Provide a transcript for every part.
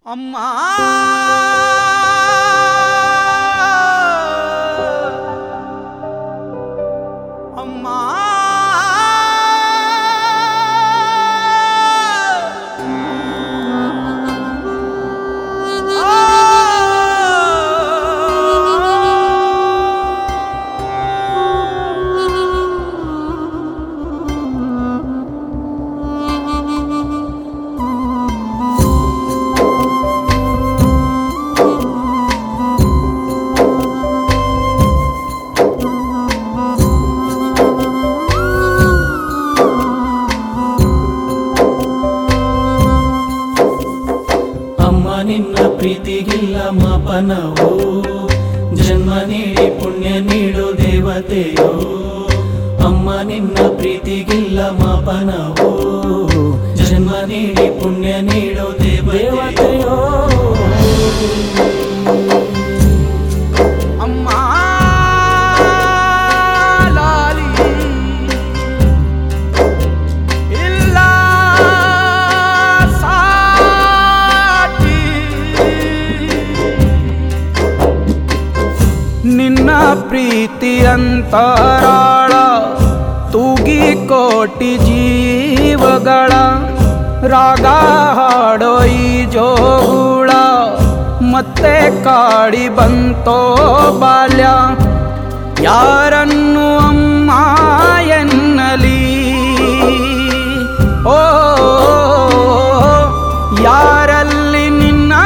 ಅಮ್ಮ ಅಮ್ಮ ಅಮ್ಮ ನಿನ್ನ ಪ್ರೀತಿಗಿಲ್ಲ ಮಾಪನವೋ ಜನ್ಮ ನೀಡಿ ಪುಣ್ಯ ನೀಡು ದೇವತೆಯೋ ಅಮ್ಮ ನಿನ್ನ ಪ್ರೀತಿಗಿಲ್ಲ ಮಾಪನವೋ ಜನ್ಮ ನೀಡಿ ಪುಣ್ಯ ನೀಡು ದೇವತೆಯೋ ಅಮ್ಮ ಲಾಲಿ ಇಲ್ಲ ಸಾಟಿ ನಿನ್ನ ಪ್ರೀತಿ ಅಂತರಾಳ ತೂಗಿ ಕೋಟಿ ಜೀವಗಳ ರಾಗ ಹಾಡೋ ಈ ಜೋಗುಳ ಮತ್ತೆ ಕಾಡಿ ಬಂತೋ ಬಾಲ್ಯ ಯಾರನ್ನು ಅಮ್ಮ ಎನ್ನಲಿ ಓ ಯಾರಲ್ಲಿ ನಿನ್ನ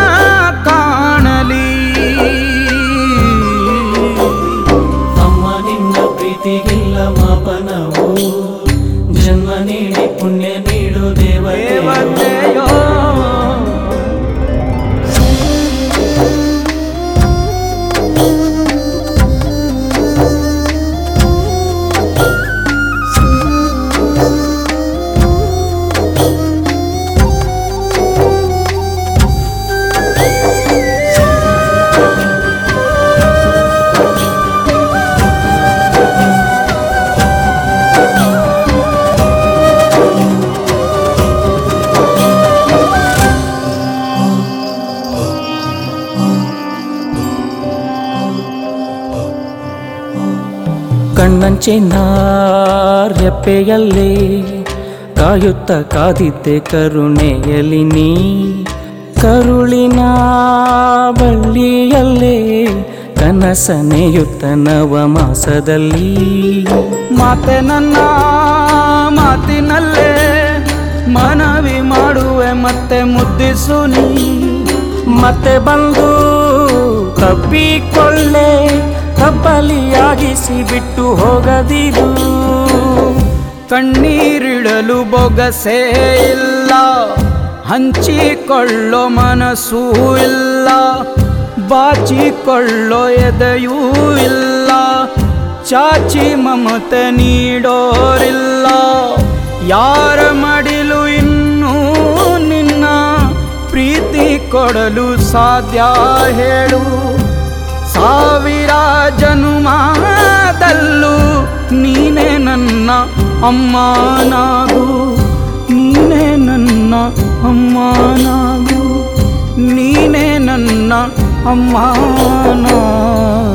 ಕಾಣಲಿ ಅಮ್ಮ ನಿನ್ನ ಪ್ರೀತಿಗಿಲ್ಲ ಮಾಪನವೋ ಜನ್ಮ ನೀಡಿ ಪುಣ್ಯ ನೀಡು ದೇವತೆಯೋ ದೇವತೆಯೋ ಕಣ್ಣಂಚಿನ ರೆಪ್ಪೆಯಲ್ಲೇ ಕಾಯುತ್ತ ಕಾದಿದ್ದೆ ಕರುಣೆಯಲಿ ನೀ ಕರುಳಿನ ಬಳ್ಳಿಯಲ್ಲೇ ಕನಸನೆಯುತ್ತ ನವ ಮಾಸದಲ್ಲಿ ಮಾತೆ ನನ್ನ ಮಾತಿನಲ್ಲೇ ಮನವಿ ಮಾಡುವೆ ಮತ್ತೆ ಮುದ್ದಿಸು ನೀ ಮತ್ತೆ ಬಂದು ತಪ್ಪಿಕೊಳ್ಳೆ ಕಬ್ಬಲಿಯಾಗಿಸಿ ಬಿಟ್ಟು ಹೋಗದಿರು ಕಣ್ಣೀರಿಡಲು ಬೊಗಸೆ ಇಲ್ಲ ಹಂಚಿಕೊಳ್ಳೋ ಮನಸ್ಸೂ ಇಲ್ಲ ಬಾಚಿಕೊಳ್ಳೋ ಎದೆಯೂ ಇಲ್ಲ ಚಾಚಿ ಮಮತೆ ನೀಡೋರಿಲ್ಲ ಯಾರ ಮಡಿಲು ಇನ್ನೂ ನಿನ್ನ ಪ್ರೀತಿ ಕೊಡಲು ಸಾಧ್ಯ ಹೇಳು ಸಾವಿರ ಜನುಮದಲ್ಲೂ ನೀನೇ ನನ್ನ ಅಮ್ಮನಾಗು ನೀನೇ ನನ್ನ ಅಮ್ಮನಾಗು ನೀನೇ ನನ್ನ ಅಮ್ಮನಾಗು